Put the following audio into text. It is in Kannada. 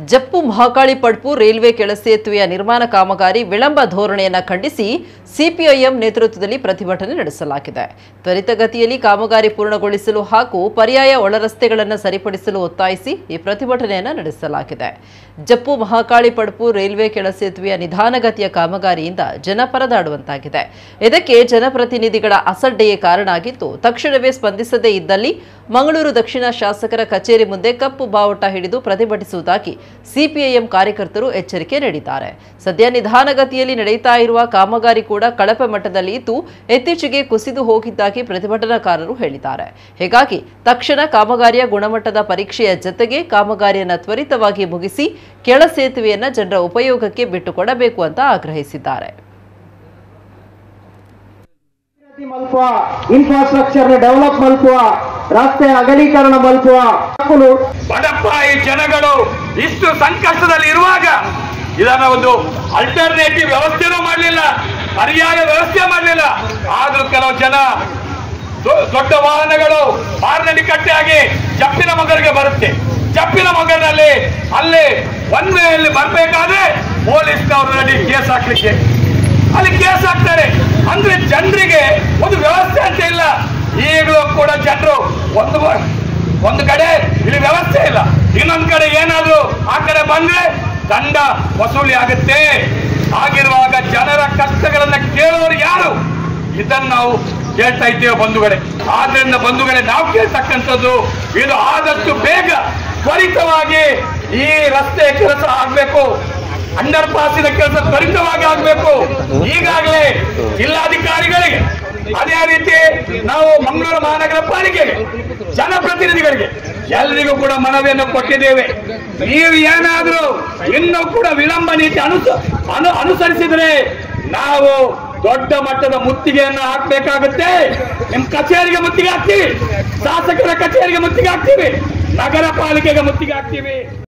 ಜಪ್ಪು ಮಹಾಕಾಳಿ ಪಡ್ಪು ರೈಲ್ವೆ ಕೆಳಸೇತುವೆಯ ನಿರ್ಮಾಣ ಕಾಮಗಾರಿ ವಿಳಂಬ ಧೋರಣೆಯನ್ನು ಖಂಡಿಸಿ ಸಿಪಿಐಎಂ ನೇತೃತ್ವದಲ್ಲಿ ಪ್ರತಿಭಟನೆ ನಡೆಸಲಾಗಿದೆ ತ್ವರಿತಗತಿಯಲ್ಲಿ ಕಾಮಗಾರಿ ಪೂರ್ಣಗೊಳಿಸಲು ಹಾಗೂ ಪರ್ಯಾಯ ಒಳರಸ್ತೆಗಳನ್ನು ಸರಿಪಡಿಸಲು ಒತ್ತಾಯಿಸಿ ಈ ಪ್ರತಿಭಟನೆಯನ್ನು ನಡೆಸಲಾಗಿದೆ ಜಪ್ಪು ಮಹಾಕಾಳಿ ಪಡ್ಪು ರೈಲ್ವೆ ಕೆಳಸೇತುವೆಯ ನಿಧಾನಗತಿಯ ಕಾಮಗಾರಿಯಿಂದ ಜನ ಪರದಾಡುವಂತಾಗಿದೆ ಇದಕ್ಕೆ ಜನಪ್ರತಿನಿಧಿಗಳ ಅಸಡ್ಡೆಯೇ ಕಾರಣ ಆಗಿದ್ದು ತಕ್ಷಣವೇ ಸ್ಪಂದಿಸದೇ ಇದ್ದಲ್ಲಿ ಮಂಗಳೂರು ದಕ್ಷಿಣ ಶಾಸಕರ ಕಚೇರಿ ಮುಂದೆ ಕಪ್ಪು ಬಾವುಟ ಹಿಡಿದು ಪ್ರತಿಭಟಿಸುವುದಾಗಿ ಸಿಪಿಐಎಂ ಕಾರ್ಯಕರ್ತರು ಎಚ್ಚರಿಕೆ ನೀಡಿದ್ದಾರೆ ಸದ್ಯ ನಿಧಾನಗತಿಯಲ್ಲಿ ನಡೆಯುತ್ತಾ ಇರುವ ಕಾಮಗಾರಿ ಕೂಡ ಕಳಪೆ ಮಟ್ಟದಲ್ಲಿ ಇದ್ದು ಇತ್ತೀಚೆಗೆ ಕುಸಿದು ಹೋಗಿದ್ದಾಗಿ ಪ್ರತಿಭಟನಾಕಾರರು ಹೇಳಿದ್ದಾರೆ ಹೀಗಾಗಿ ತಕ್ಷಣ ಕಾಮಗಾರಿಯ ಗುಣಮಟ್ಟದ ಪರೀಕ್ಷೆಯ ಜತೆಗೆ ಕಾಮಗಾರಿಯನ್ನು ತ್ವರಿತವಾಗಿ ಮುಗಿಸಿ ಕೆಳ ಸೇತುವೆಯನ್ನ ಜನರ ಉಪಯೋಗಕ್ಕೆ ಬಿಟ್ಟುಕೊಡಬೇಕು ಅಂತ ಆಗ್ರಹಿಸಿದ್ದಾರೆ ಅಭಿವೃದ್ಧಿ ಮಲ್ಪುವ ಇನ್ಫ್ರಾಸ್ಟ್ರಕ್ಚರ್ ಡೆವಲಪ್ ಮಲ್ಪುವ ರಸ್ತೆ ಅಗಲೀಕರಣ ಮಲ್ಪುವ ಹಕ್ಕುಲು ಬಡಪಾಯಿ ಜನಗಳು ಇಷ್ಟು ಸಂಕಷ್ಟದಲ್ಲಿ ಇರುವಾಗ ಇದನ್ನ ಒಂದು ಅಲ್ಟರ್ನೇಟಿವ್ ವ್ಯವಸ್ಥೆನೂ ಮಾಡಲಿಲ್ಲ ಪರ್ಯಾಯ ವ್ಯವಸ್ಥೆ ಮಾಡಲಿಲ್ಲ ಆದ್ರೂ ಕೆಲವು ಜನ ದೊ- ದೊಡ್ಡ ವಾಹನಗಳು ಮಾರ್ನಡಿ ಕಟ್ಟೆಯಾಗಿ ಜಪ್ಪಿನ ಮಗರಿಗೆ ಬರುತ್ತೆ ಜಪ್ಪಿನ ಮಗನಲ್ಲಿ ಅಲ್ಲಿ ಒನ್ ವೇಯಲ್ಲಿ ಬರಬೇಕಾದ್ರೆ ಪೊಲೀಸ್ನವರು ರೆಡಿ ಕೇಸ್ ಹಾಕ್ಲಿಕ್ಕೆ ಅಲ್ಲಿ ಕೇಸ್ ಹಾಕ್ತಾರೆ ಅಂದ್ರೆ ಜನರಿಗೆ ಒಂದು ವ್ಯವಸ್ಥೆ ಅಂತ ಇಲ್ಲ ಈಗಲೂ ಕೂಡ ಜನರು ಒಂದು ವ- ಒಂದು ಕಡೆ ಇಲ್ಲಿ ವ್ಯವಸ್ಥೆ ಇಲ್ಲ ಇನ್ನೊಂದು ಕಡೆ ಏನಾದ್ರೂ ಆ ಕಡೆ ಬಂದ್ರೆ ದಂಡ ವಸೂಲಿ ಆಗುತ್ತೆ ಆಗಿರುವಾಗ ಜನರ ಕಷ್ಟಗಳನ್ನ ಕೇಳೋರು ಯಾರು ಇದನ್ನ ನಾವು ಕೇಳ್ತಾ ಇದ್ದೇವೆ ಬಂಧುಗಳೇ ಆದ್ರಿಂದ ಬಂಧುಗಳೇ ನಾವು ಕೇಳ್ತಕ್ಕಂಥದ್ದು ಇದು ಆದಷ್ಟು ಬೇಗ ತ್ವರಿತವಾಗಿ ಈ ರಸ್ತೆ ಕೆಲಸ ಆಗ್ಬೇಕು ಅಂಡರ್ ಪಾಸಿನ ಕೆಲಸ ತ್ವರಿತವಾಗಿ ಆಗ್ಬೇಕು ಈಗಾಗಲೇ ಜಿಲ್ಲಾಧಿಕಾರಿಗಳಿಗೆ ಅದೇ ರೀತಿ ನಾವು ಮಂಗಳೂರು ಮಹಾನಗರ ಪಾಲಿಕೆಗೆ ಜನಪ್ರತಿನಿಧಿಗಳಿಗೆ ಎಲ್ಲರಿಗೂ ಕೂಡ ಮನವಿಯನ್ನು ಕೊಟ್ಟಿದ್ದೇವೆ ನೀವು ಏನಾದ್ರೂ ಇನ್ನೂ ಕೂಡ ವಿಳಂಬ ನೀತಿ ಅನುಸ ಅನು ಅನುಸರಿಸಿದ್ರೆ ನಾವು ದೊಡ್ಡ ಮಟ್ಟದ ಮುತ್ತಿಗೆಯನ್ನು ಹಾಕ್ಬೇಕಾಗುತ್ತೆ ನಿಮ್ ಕಚೇರಿಗೆ ಮುತ್ತಿಗೆ ಹಾಕ್ತೀವಿ ಶಾಸಕರ ಕಚೇರಿಗೆ ಮುತ್ತಿಗೆ ಹಾಕ್ತೀವಿ ನಗರ ಪಾಲಿಕೆಗೆ ಮುತ್ತಿಗೆ ಹಾಕ್ತೀವಿ